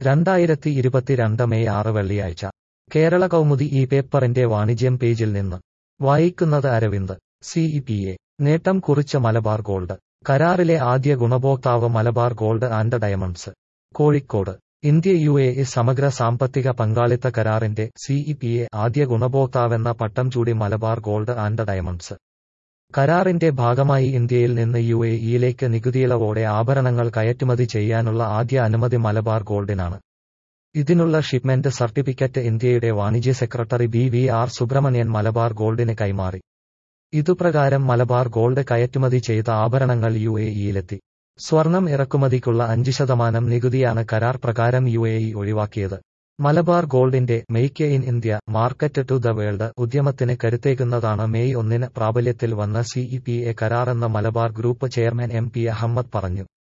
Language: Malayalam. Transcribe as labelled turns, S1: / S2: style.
S1: രണ്ടായിരത്തി ഇരുപത്തിരണ്ട് മെയ് ആറ് വെള്ളിയാഴ്ച കേരള കൗമുദി ഈ പേപ്പറിന്റെ വാണിജ്യം പേജിൽ നിന്ന് വായിക്കുന്നത് അരവിന്ദ് സിഇ എ നേട്ടം കുറിച്ച മലബാർ ഗോൾഡ് കരാറിലെ ആദ്യ ഗുണഭോക്താവ് Malabar gold and diamonds Kozhikode India U A E സമഗ്ര സാമ്പത്തിക പങ്കാളിത്ത കരാറിന്റെ സിഇ എ ആദ്യ ഗുണഭോക്താവെന്ന പട്ടം ചൂടി മലബാർ ഗോൾഡ് ആൻഡ് ഡയമണ്ട്സ് കരാറിന്റെ ഭാഗമായി ഇന്ത്യയിൽ നിന്ന് യു എ ഇയിലേക്ക് നികുതിയിളവോടെ ആഭരണങ്ങൾ കയറ്റുമതി ചെയ്യാനുള്ള ആദ്യ അനുമതി മലബാർ ഗോൾഡിനാണ് ഇതിനുള്ള ഷിപ്മെന്റ് സർട്ടിഫിക്കറ്റ് ഇന്ത്യയുടെ വാണിജ്യ secretary B V R Subrahmanyan Malabar ഗോൾഡിന് കൈമാറി ഇതുപ്രകാരം മലബാർ ഗോൾഡ് കയറ്റുമതി ചെയ്ത ആഭരണങ്ങൾ യു എ ഇയിലെത്തി സ്വർണം ഇറക്കുമതിക്കുള്ള അഞ്ച് ശതമാനം നികുതിയാണ് കരാർ പ്രകാരം യു എ ഇ ഒഴിവാക്കിയത് മലബാർ ഗോൾഡിന്റെ make in India market to the world ഉദ്യമത്തിന് കരുത്തേകുന്നതാണ് മെയ് ഒന്നിന് പ്രാബല്യത്തിൽ വന്ന സിഇ പി എ കരാറെന്ന് Malabar group chairman M P Ahammed പറഞ്ഞു